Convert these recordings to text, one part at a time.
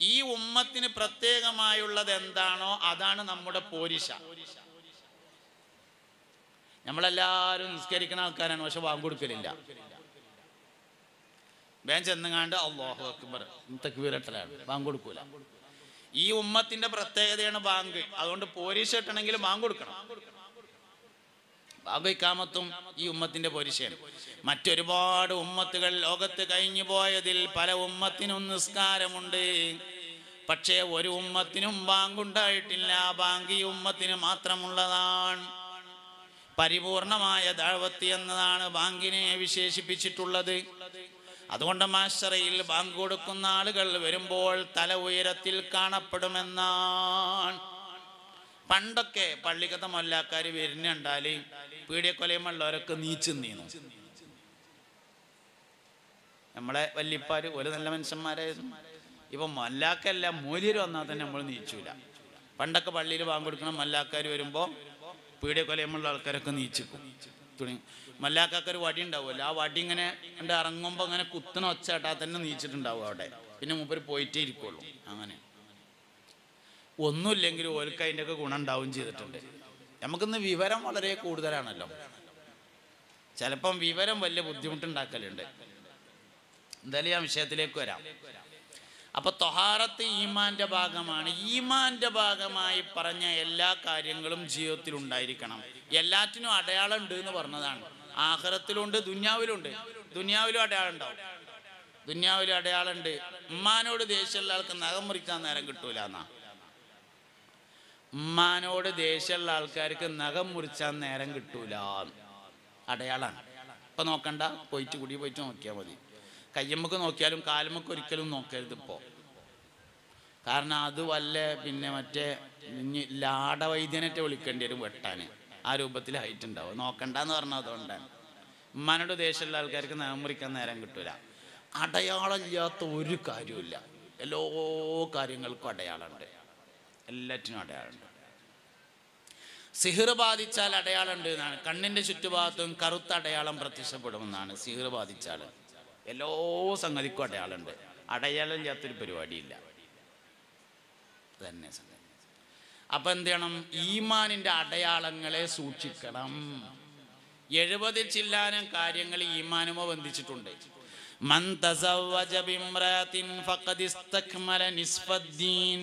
ഈ ഉമ്മത്തിന് പ്രത്യേകമായുള്ളത് എന്താണോ അതാണ് നമ്മുടെ പോരിശ നമ്മളെല്ലാവരും നിസ്കരിക്കുന്ന ആൾക്കാരാണ് പക്ഷെ വാങ്ങ് കൊടുക്കലില്ല വേൻ ചെന്നുങ്ങാണ്ട് അള്ളാഹു അക്ബർ തക്ബീരട്ടലാണ് ബാങ്ക് കൊടുക്കൂല ഈ ഉമ്മത്തിന്റെ പ്രത്യേകതയാണ് ബാങ്ക് അതുകൊണ്ട് പോലീസ് ഇട്ടണമെങ്കിൽ ബാങ്ക് കൊടുക്കണം ബാങ്ക് ഇക്കാമത്തും ഈ ഉമ്മത്തിന്റെ പോലീശയാണ് മറ്റൊരുപാട് ഉമ്മത്തുകൾ ലോകത്ത് കഴിഞ്ഞു പോയതിൽ പല ഉമ്മത്തിനും നിസ്കാരമുണ്ട് പക്ഷേ ഒരു ഉമ്മത്തിനും ബാങ്കുണ്ടായിട്ടില്ല ബാങ്ക് ഈ ഉമ്മത്തിന് മാത്രമുള്ളതാണ് പരിപൂർണമായ ദഴവത്തി എന്നതാണ് ബാങ്കിനെ വിശേഷിപ്പിച്ചിട്ടുള്ളത് അതുകൊണ്ട് മാഷറയിൽ ബാങ്ക് കൊടുക്കുന്ന ആളുകൾ വരുമ്പോൾ തല ഉയരത്തിൽ കാണപ്പെടുമെന്നാണ് പണ്ടൊക്കെ പള്ളിക്കത്തെ മൊല്ലാക്കാർ വരുന്നുണ്ടാല് പീഡിയക്കൊലയുമുള്ളവരൊക്കെ നീച്ചു നീന്നു നമ്മളെ വല്യപ്പാര് ഒരു നല്ല മനുഷ്യന്മാരായിരുന്നു ഇപ്പൊ മല്ലാക്കല്ല മൂല്യര് വന്നാൽ തന്നെ നമ്മൾ നീച്ചൂല പണ്ടൊക്കെ പള്ളിയിൽ ബാങ്ക് കൊടുക്കണം മല്ലാക്കാർ വരുമ്പോൾ പീഡിയക്കൊലയുമുള്ള ആൾക്കാരൊക്കെ നീച്ചിക്കും തുണി മല്ലാക്കാക്കൊരു വടി ഉണ്ടാവുമല്ലോ ആ വടി ഇങ്ങനെ ഉണ്ട് ഇറങ്ങുമ്പോൾ ഇങ്ങനെ കുത്തണ ഒച്ചട്ടാ തന്നെ നീച്ചിട്ടുണ്ടാവും അവിടെ പിന്നെ മൂപ്പര് പോയിട്ടേ ഇരിക്കുള്ളൂ അങ്ങനെ ഒന്നുമില്ലെങ്കിലും ഓൽക്ക് അതിൻ്റെ ഒക്കെ ഗുണം ഉണ്ടാവും ചെയ്തിട്ടുണ്ട് നമുക്കിന്ന് വിവരം വളരെ കൂടുതലാണല്ലോ ചിലപ്പം വിവരം വലിയ ബുദ്ധിമുട്ടുണ്ടാക്കലുണ്ട് എന്തായാലും ഞാൻ വിഷയത്തിലേക്ക് വരാം അപ്പൊ തൊഹാറത്ത് ഈമാന്റെ ഭാഗമാണ് ഈമാന്റെ ഭാഗമായി പറഞ്ഞ എല്ലാ കാര്യങ്ങളും ജീവിതത്തിൽ ഉണ്ടായിരിക്കണം എല്ലാറ്റിനും അടയാളം ഉണ്ട് എന്ന് പറഞ്ഞതാണ് ആഹ്റത്തിലുണ്ട് ദുന്യാവിലുണ്ട് ദുന്യാവിലും അടയാളം ഉണ്ടാവും ദുന്യാവിലും അടയാളം ഉണ്ട് ഉമ്മാനോട് ദേഷ്യമുള്ള ആൾക്ക് നഖം മുറിക്കാൻ നേരം കിട്ടൂല എന്നാ ഉമ്മാനോട് ദേഷ്യമുള്ള ആൾക്കാർക്ക് നഖം മുറിച്ചാൻ നേരം കിട്ടൂല അടയാളാണ് ഇപ്പൊ നോക്കണ്ട പോയിട്ട് കൂടി പോയിട്ട് നോക്കിയാൽ മതി കയ്യമ്മക്ക് നോക്കിയാലും കാലുമ്മക്ക് ഒരിക്കലും നോക്കരുത് ഇപ്പോൾ കാരണം അത് വല്ല പിന്നെ മറ്റേ ഇനി ലാടവൈദ്യനറ്റെ വിളിക്കേണ്ടി വരും വെട്ടാൻ ആ രൂപത്തിൽ ഹൈറ്റ് ഉണ്ടാവും നോക്കണ്ടെന്ന് പറഞ്ഞത് അതുകൊണ്ടാണ് ഉമ്മാനോട് ദേഷ്യമുള്ള ആൾക്കാർക്ക് നഖം മുറിക്കാൻ നേരം കിട്ടൂല അടയാളമില്ലാത്ത ഒരു കാര്യമില്ല എല്ലാ കാര്യങ്ങൾക്കും അടയാളമുണ്ട് എല്ലാറ്റിനും അടയാളമുണ്ട് സിഹിർ ബാധിച്ചാൽ അടയാളമുണ്ട് എന്നാണ് കണ്ണിന്റെ ചുറ്റുഭാഗത്തും കറുത്ത അടയാളം പ്രത്യക്ഷപ്പെടുമെന്നാണ് സിഹിർ ബാധിച്ചാൽ എല്ലാ സംഗതിക്കും അടയാളമുണ്ട് അടയാളം ഇല്ലാത്തൊരു പരിപാടിയില്ല തന്നെ സംഗതി അപ്പൊ എന്ത് ചെയ്യണം ഈമാനിന്റെ അടയാളങ്ങളെ സൂക്ഷിക്കണം എഴുപത് ചില്ലാനം കാര്യങ്ങൾ ഈമാനുമോ ബന്ധിച്ചിട്ടുണ്ട് മൻ തസവ്വജ ബിംറാത്തിൻ ഫഖദ് ഇസ്തക്മല നിസ്ഫദ്ദീൻ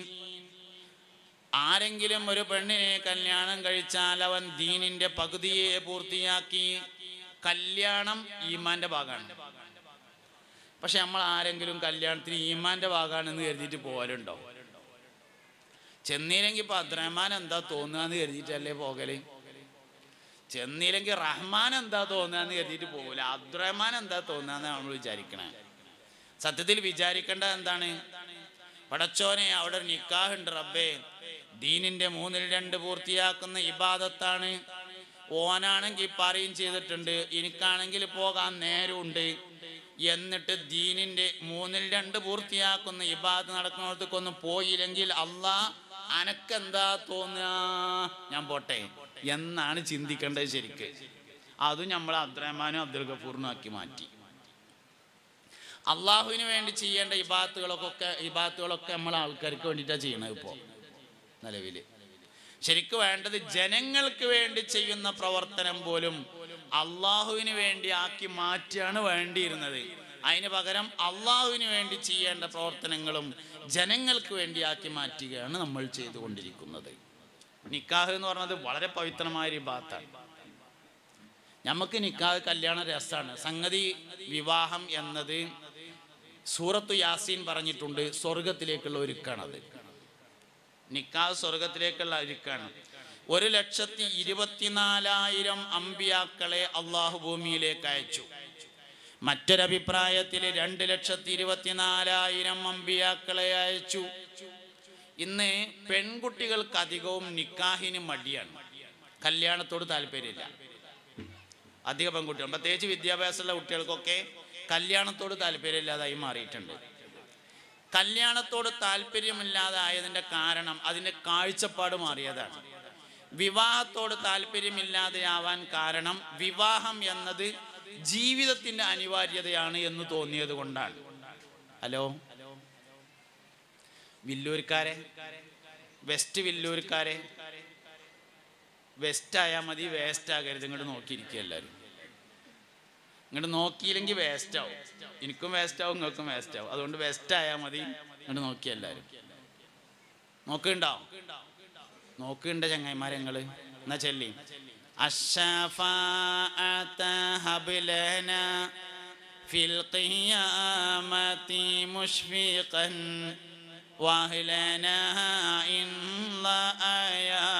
ആരെങ്കിലും ഒരു പെണ്ണിനെ കല്യാണം കഴിച്ചാൽ അവൻ ദീനിന്റെ പകുതിയെ പൂർത്തിയാക്കി കല്യാണം ഈമാന്റെ ഭാഗമാണ് പക്ഷെ നമ്മൾ ആരെങ്കിലും കല്യാണത്തിന് ഈമാന്റെ ഭാഗമാണെന്ന് കരുതിയിട്ട് പോകലുണ്ടോ ചെന്നില്ലെങ്കിൽ ഇപ്പൊ അബ്ദുറഹ്മാൻ എന്താ തോന്നുകയെന്ന് കരുതിയിട്ടല്ലേ പോകല് ചെന്നില്ലെങ്കിൽ റഹ്മാൻ എന്താ തോന്നുകയെന്ന് കരുതിയിട്ട് പോകൂല അബ്ദുറഹ്മാൻ എന്താ തോന്നുകയെന്ന് നമ്മൾ വിചാരിക്കണേ സത്യത്തിൽ വിചാരിക്കേണ്ടത് എന്താണ് പടച്ചോനെ അവിടെ ഒരു നിക്കാഹുണ്ട് റബ്ബേ ദീനിന്റെ മൂന്നിൽ രണ്ട് പൂർത്തിയാക്കുന്ന ഇബാദത്താണ് ഓനാണെങ്കിൽ പറയും ചെയ്തിട്ടുണ്ട് എനിക്കാണെങ്കിൽ പോകാൻ നേരമുണ്ട് എന്നിട്ട് ദീനിന്റെ മൂന്നിൽ രണ്ട് പൂർത്തിയാക്കുന്ന ഇബാദത്ത് നടക്കുന്നിടത്തേക്കൊന്നും പോയില്ലെങ്കിൽ അള്ളാ അനക്കെന്താ തോന്നുക ഞാൻ പോട്ടെ എന്നാണ് ചിന്തിക്കേണ്ടത് ശരിക്ക് അതും നമ്മൾ അബ്ദുറഹ്മാനും അബ്ദുൽ ഗഫൂറിനും ആക്കി മാറ്റി അള്ളാഹുവിന് വേണ്ടി ചെയ്യേണ്ട ഇബാത്തുകളൊക്കെ ഇബാത്തുകളൊക്കെ നമ്മൾ ആൾക്കാർക്ക് വേണ്ടിയിട്ടാണ് ചെയ്യണത് ഇപ്പോൾ നിലവിൽ ശരിക്കും വേണ്ടത് ജനങ്ങൾക്ക് വേണ്ടി ചെയ്യുന്ന പ്രവർത്തനം പോലും അള്ളാഹുവിന് വേണ്ടി ആക്കി മാറ്റിയാണ് വേണ്ടിയിരുന്നത് അതിന് പകരം അള്ളാഹുവിന് വേണ്ടി ചെയ്യേണ്ട പ്രവർത്തനങ്ങളും ജനങ്ങൾക്ക് വേണ്ടി ആക്കി മാറ്റുകയാണ് നമ്മൾ ചെയ്തുകൊണ്ടിരിക്കുന്നത് നിക്കാഹ് എന്ന് പറഞ്ഞത് വളരെ പവിത്രമായ ഒരു ബാത്താണ് നമുക്ക് നിക്കാഹ് കല്യാണ രസമാണ് സംഗതി വിവാഹം എന്നത് സൂറത്തു യാസീൻ പറഞ്ഞിട്ടുണ്ട് സ്വർഗത്തിലേക്കുള്ള ഒരുക്കാണത് നിക്കാഹ് സ്വർഗത്തിലേക്കുള്ള ഒരുക്കാണ് ഒരു ലക്ഷത്തി ഇരുപത്തിനാലായിരം അമ്പിയാക്കളെ അള്ളാഹു ഭൂമിയിലേക്ക് അയച്ചു മറ്റൊരഭിപ്രായത്തിൽ രണ്ട് ലക്ഷത്തി ഇരുപത്തിനാലായിരം അമ്പിയാക്കളെ അയച്ചു ഇന്ന് പെൺകുട്ടികൾക്ക് അധികവും നിക്കാഹിന് മടിയാണ് കല്യാണത്തോട് താല്പര്യമില്ല അധിക പെൺകുട്ടികൾ പ്രത്യേകിച്ച് വിദ്യാഭ്യാസമുള്ള കുട്ടികൾക്കൊക്കെ കല്യാണത്തോട് താല്പര്യമില്ലാതായി മാറിയിട്ടുണ്ട് കല്യാണത്തോട് താല്പര്യമില്ലാതായതിൻ്റെ കാരണം അതിൻ്റെ കാഴ്ചപ്പാട് മാറിയതാണ് വിവാഹത്തോട് താല്പര്യമില്ലാതെയാവാൻ കാരണം വിവാഹം എന്നത് ജീവിതത്തിൻ്റെ അനിവാര്യതയാണ് എന്ന് തോന്നിയത് കൊണ്ടാണ് ഹലോ വില്ലൂർക്കാരെ വെസ്റ്റ് വില്ലൂർക്കാരെ വെസ്റ്റ് ആയാൽ മതി വേസ്റ്റ് ആകരുത് ഇങ്ങോട്ട് നോക്കിയിരിക്കുക എല്ലാവരും ഇങ്ങോട്ട് നോക്കിയില്ലെങ്കിൽ വേസ്റ്റ് ആവും എനിക്കും വേസ്റ്റ് ആവും നിങ്ങൾക്കും വേസ്റ്റ് ആവും അതുകൊണ്ട് വെസ്റ്റ് ആയാൽ മതി ഇങ്ങോട്ട് നോക്കിയ എല്ലാവരും നോക്കുന്നുണ്ടാവും നോക്കുന്നുണ്ട് ചങ്ങായിമാരെ ഞങ്ങള് എന്നാ ചെല്ലി الشفاعة هب لنا في القيامة مشفقا واهلنا إن الله يا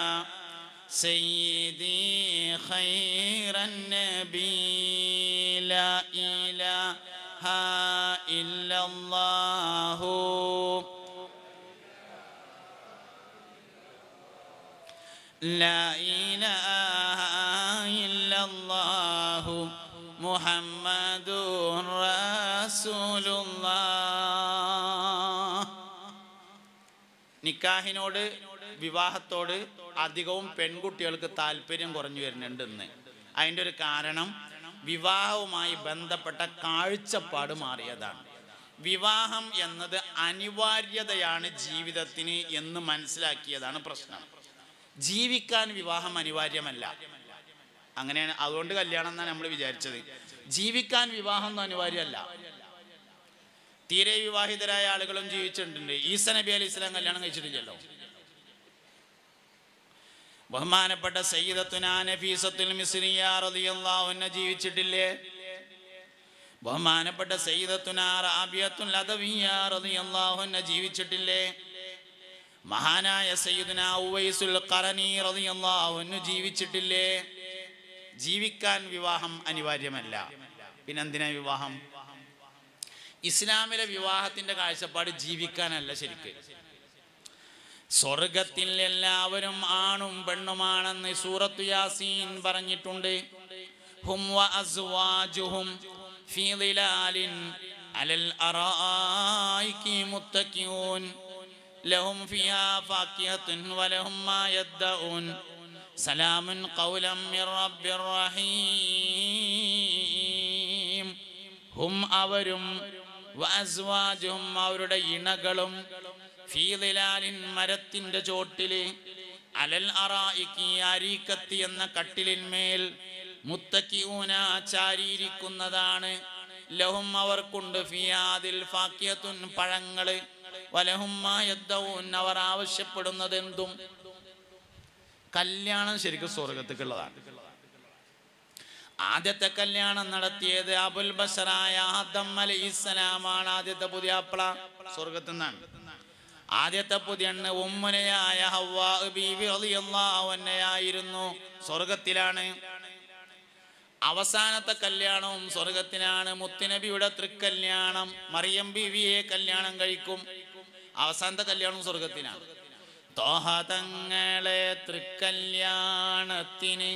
سيدي خير النبي لا إله إلا الله لا إله إلا الله محمد رسول الله നിക്കാഹിനോട് വിവാഹത്തോട് അധികവും പെൺകുട്ടികൾക്ക് താല്പര്യം കുറഞ്ഞു വരുന്നുണ്ട് ഇന്ന് അതിൻ്റെ ഒരു കാരണം വിവാഹവുമായി ബന്ധപ്പെട്ട കാഴ്ചപ്പാട് മാറിയതാണ് വിവാഹം എന്നത് അനിവാര്യതയാണ് ജീവിതത്തിന് എന്ന് മനസ്സിലാക്കിയതാണ് പ്രശ്നം ജീവിക്കാൻ വിവാഹം അനിവാര്യമല്ല അങ്ങനെയാണ് അതുകൊണ്ട് കല്യാണം എന്നാണ് നമ്മൾ വിചാരിച്ചത് ജീവിക്കാൻ വിവാഹം ഒന്നും അനിവാര്യമല്ല തീരെ വിവാഹിതരായ ആളുകളും ജീവിച്ചിട്ടുണ്ട് ഈസ നബി അലി ഇസ്ലാം കല്യാണം കഴിച്ചിട്ടില്ലല്ലോ ബഹുമാനപ്പെട്ട സയ്യിദത്തുനാ നഫീസത്തുൽ മിസ്രിയ റളിയല്ലാഹു അൻഹ ജീവിച്ചിട്ടില്ലേ ബഹുമാനപ്പെട്ട സയ്യിദത്തുനാ റാബിയത്തുൽ അദവിയ റളിയല്ലാഹു അൻഹ ജീവിച്ചിട്ടില്ലേ മഹാനായ സയ്യിദുന ഉവൈസുൽ ഖറനി റളിയല്ലാഹു അൻഹു ജീവിച്ചിട്ടില്ലേ ജീവിക്കാൻ വിവാഹം അനിവാര്യമല്ല പിന്നെന്തിനാ വിവാഹം ഇസ്ലാമിലെ വിവാഹത്തിന്റെ കാഴ്ചപ്പാട് ജീവിക്കാനല്ല ശരിക്ക് സ്വർഗത്തിൽ എല്ലാവരും ആണും പെണ്ണുമാണെന്ന് സൂറത്തു യാസീൻ പറഞ്ഞിട്ടുണ്ട് ഹും വ അസ്വാജുഹും ഫീ ളിലാലിൻ അലൽ അറായികി മുത്തഖിയൂൻ ലഹും ഫിഹാ ഫാക്കിഹത്തുൻ വലഹും മാ യദ്ദഊൻ സലാമുൻ ഖൗലം മിർ റബ്ബിർ റഹീം ഹും അവരും വഅസ്വാജുഹും അവരുടെ ഇണകളും ഫീദിലാലിൻ മരത്തിന്റെ ചോട്ടില് അലൽ അറായിക്ക് അരീക്കത്തി എന്ന കട്ടിലിന്മേൽ മുത്തക്കിഊന ചാരിയിരിക്കുന്നതാണ് ലഹും അവർക്കുണ്ട് ഫിയാദിൽ ഫാക്കിയത്തുൻ പഴങ്ങള് വലഹുമായദ്ദൂൻ അവർ ആവശ്യപ്പെടുന്നത് എന്തും കല്യാണം ശരിക്കും സ്വർഗത്തേക്കുള്ളതാണ് ആദ്യത്തെ കല്യാണം നടത്തിയത് അബുൽ ബഷറായ ആദം അലൈഹിസ്സലാമാണ് ആദ്യത്തെ പുതിയ അപ്പള സ്വർഗത്തിൽ നിന്നാണ് ആദ്യത്തെ പുതിയണ്ണ് ഉമ്മനയായ ഹവ്വാ ബീവി റളിയല്ലാഹു അൻഹയായിരുന്നു സ്വർഗത്തിലാണ് അവസാനത്തെ കല്യാണവും സ്വർഗത്തിലാണ് മുത്തുനബിയുടെ തൃക്കല്യാണം മറിയം ബീവിയെ കല്യാണം കഴിക്കും അവസാനത്തെ കല്യാണവും സ്വർഗത്തിനാണ് തോഹ തങ്ങളെ തൃക്കല്യാണത്തിന്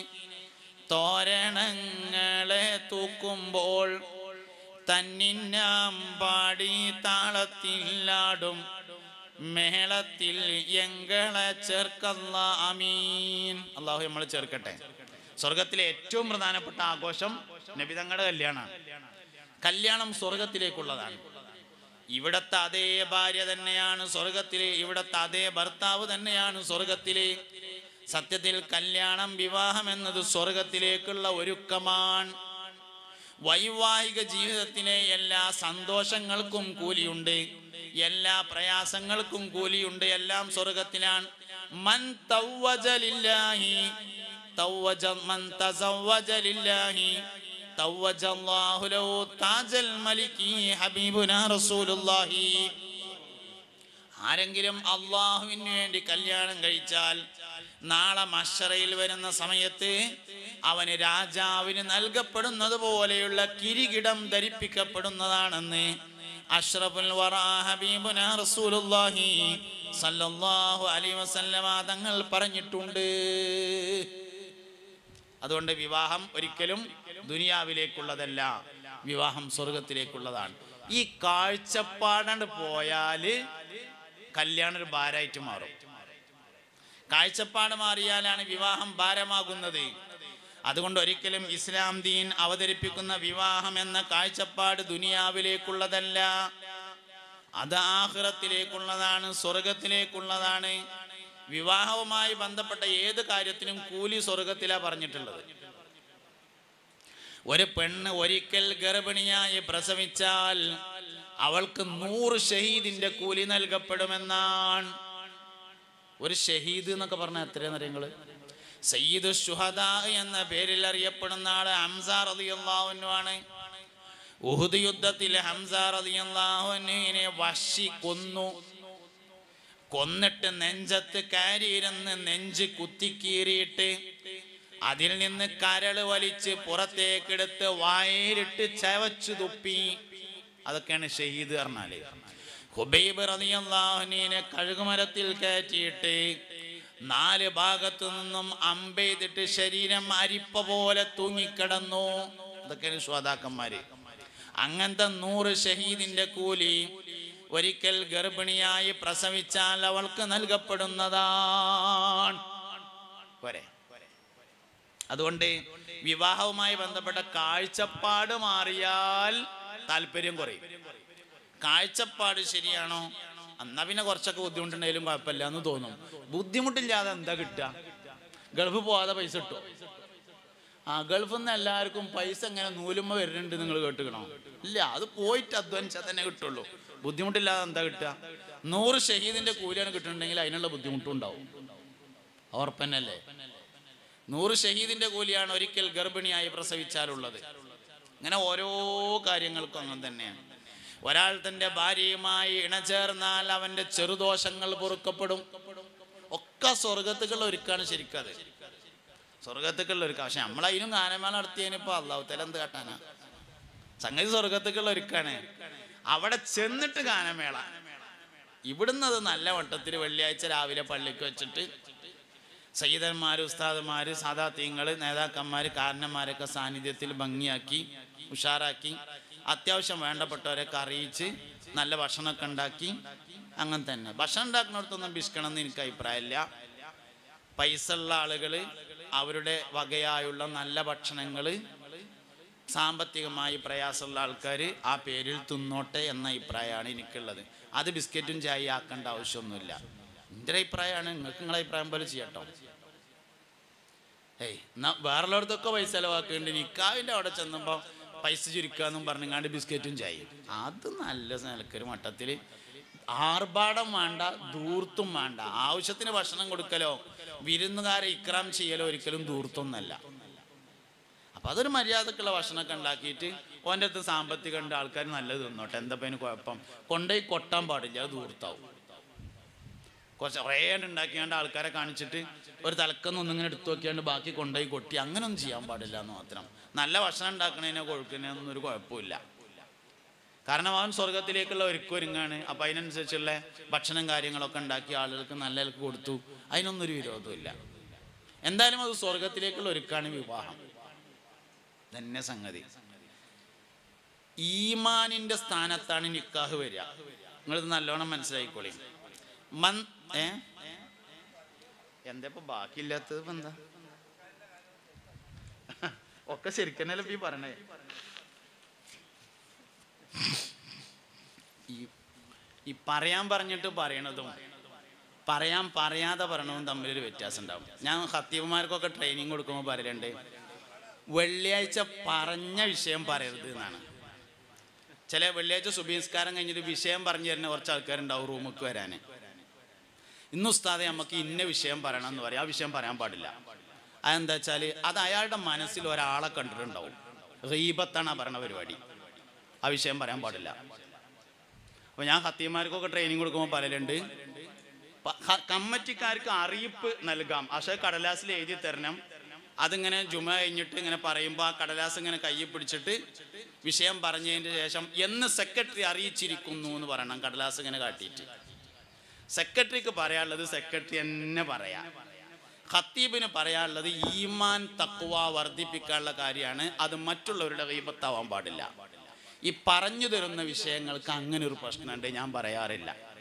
തോരണങ്ങളെ തൂക്കുമ്പോൾ തന്നിന്നാം പാടി താളത്തിലാടും മേളത്തിൽ എങ്കളെ ചേർക്കല്ല അമീൻ അള്ളാഹു നമ്മൾ ചേർക്കട്ടെ സ്വർഗത്തിലെ ഏറ്റവും പ്രധാനപ്പെട്ട ആഘോഷം നബിതങ്ങളുടെ കല്യാണമാണ് കല്യാണം സ്വർഗത്തിലേക്കുള്ളതാണ് ഇവിടത്തെ അതേ ഭാര്യ തന്നെയാണ് സ്വർഗത്തിലെ ഇവിടത്തെ അതേ ഭർത്താവ് തന്നെയാണ് സ്വർഗത്തിലെ സത്യത്തിൽ കല്യാണം വിവാഹം എന്നത് സ്വർഗത്തിലേക്കുള്ള ഒരുക്കമാണ് വൈവാഹിക ജീവിതത്തിലെ എല്ലാ സന്തോഷങ്ങൾക്കും കൂലിയുണ്ട് എല്ലാ പ്രയാസങ്ങൾക്കും കൂലിയുണ്ട് എല്ലാം സ്വർഗത്തിലാണ് മൻ തവ്വജലില്ലാഹി തവ്വജ മൻ തസവ്വജ ലില്ലാഹി തവ്വജ അല്ലാഹു ലഹു താജൽ മലികി ഹബീബുനാ റസൂലുള്ളാഹി ആരെങ്കിലും അള്ളാഹുവിന് വേണ്ടി കല്യാണം കഴിച്ചാൽ നാളെ മഷറയിൽ വരുന്ന സമയത്ത് അവന് രാജാവിന് നൽകപ്പെടുന്നത് പോലെയുള്ള കിരീടം ധരിപ്പിക്കപ്പെടുന്നതാണെന്ന് അഷ്റഫുൽ വറാ ഹബീബുനാ റസൂലുള്ളാഹി സല്ലല്ലാഹു അലൈഹി വസല്ലമ തങ്ങൾ പറഞ്ഞിട്ടുണ്ട് അതുകൊണ്ട് വിവാഹം ഒരിക്കലും ദുനിയാവിലേക്കുള്ളതല്ല വിവാഹം സ്വർഗത്തിലേക്കുള്ളതാണ് ഈ കാഴ്ചപ്പാടാണ്ട് പോയാല് കല്യാണം ഒരു ഭാരമായിട്ട് മാറും കാഴ്ചപ്പാട് മാറിയാലാണ് വിവാഹം ഭാരമാകുന്നത് അതുകൊണ്ട് ഒരിക്കലും ഇസ്ലാം ദീൻ അവതരിപ്പിക്കുന്ന വിവാഹം എന്ന കാഴ്ചപ്പാട് ദുനിയാവിലേക്കുള്ളതല്ല അത് ആഹ്റത്തിലേക്കുള്ളതാണ് സ്വർഗത്തിലേക്കുള്ളതാണ് വിവാഹവുമായി ബന്ധപ്പെട്ട ഏത് കാര്യത്തിനും കൂലി സ്വർഗത്തിലാ പറഞ്ഞിട്ടുള്ളത് ഒരു പെണ്ണ് ഒരിക്കൽ ഗർഭിണിയായി പ്രസവിച്ചാൽ അവൾക്ക് നൂറ് ഷഹീദിന്റെ കൂലി നൽകപ്പെടുമെന്നാണ് ഒരു ഷഹീദ് എന്നൊക്കെ പറഞ്ഞാൽ എത്രയെന്ന് അറിയങ്ങള് സയ്യിദ് ഷുഹദ എന്ന പേരിൽ അറിയപ്പെടുന്ന ആള് ഹംസ റളിയല്ലാഹു ആണ് ഉഹുദ് യുദ്ധത്തിൽ ഹംസ റളിയല്ലാഹുവിനെ വശി കൊന്നു കൊന്നിട്ട് നെഞ്ചത്ത് കാരിയിരുന്ന് നെഞ്ച് കുത്തിക്കീറിയിട്ട് അതിൽ നിന്ന് കരള് വലിച്ച് പുറത്തേക്കെടുത്ത് വായിലിട്ട് ചവച്ചു തുപ്പി അതൊക്കെയാണ് ഷഹീദ് പറഞ്ഞാല് ഹുബൈബ് റളിയല്ലാഹുവിനെ കഴുകുമരത്തിൽ കയറ്റിയിട്ട് നാല് ഭാഗത്തു നിന്നും അമ്പെയ്തിട്ട് ശരീരം അരിപ്പ പോലെ തൂങ്ങിക്കിടന്നു ഇതൊക്കെയാണ് ശ്രോതാക്കന്മാര് അങ്ങനത്തെ നൂറ് ഷഹീദിന്റെ കൂലി ഒരിക്കൽ ഗർഭിണിയായി പ്രസവിച്ചാൽ അവൾക്ക് നൽകപ്പെടുന്നതാണ് പോരെ അതുകൊണ്ട് വിവാഹവുമായി ബന്ധപ്പെട്ട കാഴ്ചപ്പാട് മാറിയാൽ താല്പര്യം കുറയും കാഴ്ചപ്പാട് ശരിയാണോ എന്നാ പിന്നെ കുറച്ചൊക്കെ ബുദ്ധിമുട്ടുണ്ടെങ്കിലും കുഴപ്പമില്ല എന്ന് തോന്നും ബുദ്ധിമുട്ടില്ലാതെ എന്താ കിട്ടുക ഗൾഫ് പോവാതെ പൈസ കിട്ടും ആ ഗൾഫിൽ നിന്ന് എല്ലാവർക്കും പൈസ ഇങ്ങനെ നൂലുമ്മ വരുന്നുണ്ട് നിങ്ങൾ കേട്ടുക്കണോ ഇല്ല അത് പോയിട്ട് അധ്വാനിച്ചാൽ തന്നെ കിട്ടുള്ളൂ ബുദ്ധിമുട്ടില്ലാതെ എന്താ കിട്ടുക നൂറ് ഷഹീദിന്റെ കൂലിയാണ് കിട്ടുന്നുണ്ടെങ്കിൽ അതിനുള്ള ബുദ്ധിമുട്ടും ഉണ്ടാവും ഉറപ്പന്നല്ലേ നൂറ് ഷഹീദിന്റെ കൂലിയാണ് ഒരിക്കൽ ഗർഭിണിയായി പ്രസവിച്ചാലുള്ളത് ഇങ്ങനെ ഓരോ കാര്യങ്ങൾക്കും അങ്ങനെ തന്നെയാണ് ഒരാൾ തന്റെ ഭാര്യയുമായി ഇണചേർന്നാൽ അവന്റെ ചെറുദോഷങ്ങൾ പൊറുക്കപ്പെടും ഒക്കെ സ്വർഗത്തുക്കുള്ള ഒരുക്കാണ് ശരിക്കത് സ്വർഗത്തുക്കുള്ള ഒരുക്ക പക്ഷെ നമ്മളതിനും ഗാനമേള നടത്തിയതിനിപ്പോ അള്ളാഹുത്തല എന്ത് കാട്ടാനാ സംഗതി സ്വർഗത്തുക്കുള്ള ഒരുക്കാണ് അവിടെ ചെന്നിട്ട് ഗാനമേള ഇവിടുന്ന് അത് നല്ല വട്ടത്തിൽ വെള്ളിയാഴ്ച രാവിലെ പള്ളിക്ക് വെച്ചിട്ട് സയ്യിദന്മാർ ഉസ്താദന്മാർ സാദാത്യങ്ങൾ നേതാക്കന്മാർ കാരണന്മാരൊക്കെ സാന്നിധ്യത്തിൽ ഭംഗിയാക്കി ഉഷാറാക്കി അത്യാവശ്യം വേണ്ടപ്പെട്ടവരൊക്കെ അറിയിച്ച് നല്ല ഭക്ഷണമൊക്കെ ഉണ്ടാക്കി അങ്ങനെ തന്നെ ഭക്ഷണം ഉണ്ടാക്കുന്നിടത്തൊന്നും ബിസ്ക്കണം എന്ന് എനിക്ക് അഭിപ്രായമില്ല പൈസ ഉള്ള ആളുകൾ അവരുടെ വകയായുള്ള നല്ല ഭക്ഷണങ്ങൾ സാമ്പത്തികമായി പ്രയാസമുള്ള ആൾക്കാർ ആ പേരിൽ തിന്നോട്ടെ എന്ന അഭിപ്രായമാണ് എനിക്കുള്ളത് അത് ബിസ്ക്കറ്റും ചായ ആക്കേണ്ട ആവശ്യമൊന്നുമില്ല എൻ്റെ ഒരു അഭിപ്രായമാണ് നിങ്ങൾക്ക് നിങ്ങളെ അഭിപ്രായം പോലെ ചെയ്യട്ടോ ഏയ് എന്നാ വേറുള്ളടത്തൊക്കെ പൈസ ചിലവാക്കുന്നുണ്ട് നിക്കാവിൻ്റെ അവിടെ ചെന്നുമ്പോൾ പൈസ ചുരുക്കാന്നും പറഞ്ഞങ്ങാണ്ട് ബിസ്ക്കറ്റും ചായയും അത് നല്ല നിലക്കൊരു മട്ടത്തിൽ ആർഭാടം വേണ്ട ദൂർത്തും വേണ്ട ആവശ്യത്തിന് ഭക്ഷണം കൊടുക്കലോ വിരുന്നുകാരെ ഇക്രാം ചെയ്യലോ ഒരിക്കലും ദൂർത്തൊന്നല്ല അപ്പൊ അതൊരു മര്യാദക്കുള്ള ഭക്ഷണമൊക്കെ ഉണ്ടാക്കിയിട്ട് ഓൻ്റെ അടുത്ത് സാമ്പത്തികം ഉണ്ട് ആൾക്കാർ നല്ലത് തിന്നോട്ടെ എന്താ അതിന് കുഴപ്പം കൊണ്ടുപോയി കൊട്ടാൻ പാടില്ല അത് ദൂർത്താവും കുറച്ച് കുറേ ഉണ്ടാക്കിയാണ്ട് ആൾക്കാരെ കാണിച്ചിട്ട് ഒരു തലക്കൊന്നും ഒന്നിങ്ങനെ എടുത്തു നോക്കിയാണ്ട് ബാക്കി കൊണ്ടുപോയി കൊട്ടി അങ്ങനൊന്നും ചെയ്യാൻ പാടില്ല എന്ന് മാത്രം നല്ല ഭക്ഷണം ഉണ്ടാക്കണതിനോ കൊഴുക്കുന്നതിനൊന്നും ഒരു കുഴപ്പമില്ല കാരണം അവൻ സ്വർഗത്തിലേക്കുള്ള ഒരുക്കൊരുങ്ങാണ് അപ്പം അതിനനുസരിച്ചുള്ള ഭക്ഷണം കാര്യങ്ങളൊക്കെ ഉണ്ടാക്കി ആളുകൾക്ക് നല്ല നിലക്ക് കൊടുത്തു അതിനൊന്നും ഒരു വിരോധമില്ല എന്തായാലും അത് സ്വർഗത്തിലേക്കുള്ള ഒരുക്കാണ് വിവാഹം തന്നെ സംഗതി ഈമാനിന്റെ സ്ഥാനത്താണ് നിക്കാഹ് വരിക നിങ്ങളിത് നല്ലോണം മനസ്സിലാക്കിക്കോളി മൻ ഏ എന്താ ഇപ്പൊ ബാക്കിയില്ലാത്തത് ഇപ്പൊ എന്താ ഒക്കെ ശരിക്കന്നല്ലേ ഇപ്പൊ ഈ പറയണേ ഈ ഈ പറയാൻ പറഞ്ഞിട്ട് പറയണതും പറയാൻ പറയാതെ പറയണതും തമ്മിലൊരു വ്യത്യാസം ഉണ്ടാവും ഞാൻ ഹത്തീവന്മാർക്കൊക്കെ ട്രെയിനിങ് കൊടുക്കുമ്പോൾ പറയലുണ്ട് വെള്ളിയാഴ്ച പറഞ്ഞ വിഷയം പറയരുത് എന്നാണ് ചില വെള്ളിയാഴ്ച സുബീസ്കാരം കഴിഞ്ഞിട്ട് വിഷയം പറഞ്ഞു തരുന്ന കുറച്ച് ആൾക്കാരുണ്ടാവും റൂമിക്ക് വരാൻ ഇന്ന് ഉസ്താദെ നമുക്ക് ഇന്ന വിഷയം പറയണം എന്ന് പറയും ആ വിഷയം പറയാൻ പാടില്ല അതെന്താ വെച്ചാൽ അത് അയാളുടെ മനസ്സിൽ ഒരാളെ കണ്ടിട്ടുണ്ടാവും റീബത്താണ് ആ ഭരണ പരിപാടി ആ വിഷയം പറയാൻ പാടില്ല അപ്പോൾ ഞാൻ ഹത്തിയന്മാർക്കൊക്കെ ട്രെയിനിങ് കൊടുക്കുമ്പോൾ പറയലുണ്ട് പ- ഹ- കമ്മിറ്റിക്കാർക്ക് അറിയിപ്പ് നൽകാം പക്ഷേ കടലാസിൽ എഴുതി തരണം അതിങ്ങനെ ജുമ കഴിഞ്ഞിട്ട് ഇങ്ങനെ പറയുമ്പോൾ ആ കടലാസ് ഇങ്ങനെ കയ്യിൽ പിടിച്ചിട്ട് വിഷയം പറഞ്ഞതിന് ശേഷം എന്ന് സെക്രട്ടറി അറിയിച്ചിരിക്കുന്നു എന്ന് പറയണം കടലാസ് ഇങ്ങനെ കാട്ടിയിട്ട് സെക്രട്ടറിക്ക് പറയാനുള്ളത് സെക്രട്ടറി തന്നെ പറയാം ഖത്തീബിന് പറയാനുള്ളത് ഈമാൻ തക്കുവ വർദ്ധിപ്പിക്കാനുള്ള കാര്യമാണ് അത് മറ്റുള്ളവരുടെ കൈപത്താവാൻ പാടില്ല ഈ പറഞ്ഞു തരുന്ന വിഷയങ്ങൾക്ക് അങ്ങനെ ഒരു പ്രശ്നമുണ്ട് ഞാൻ പറയാറില്ല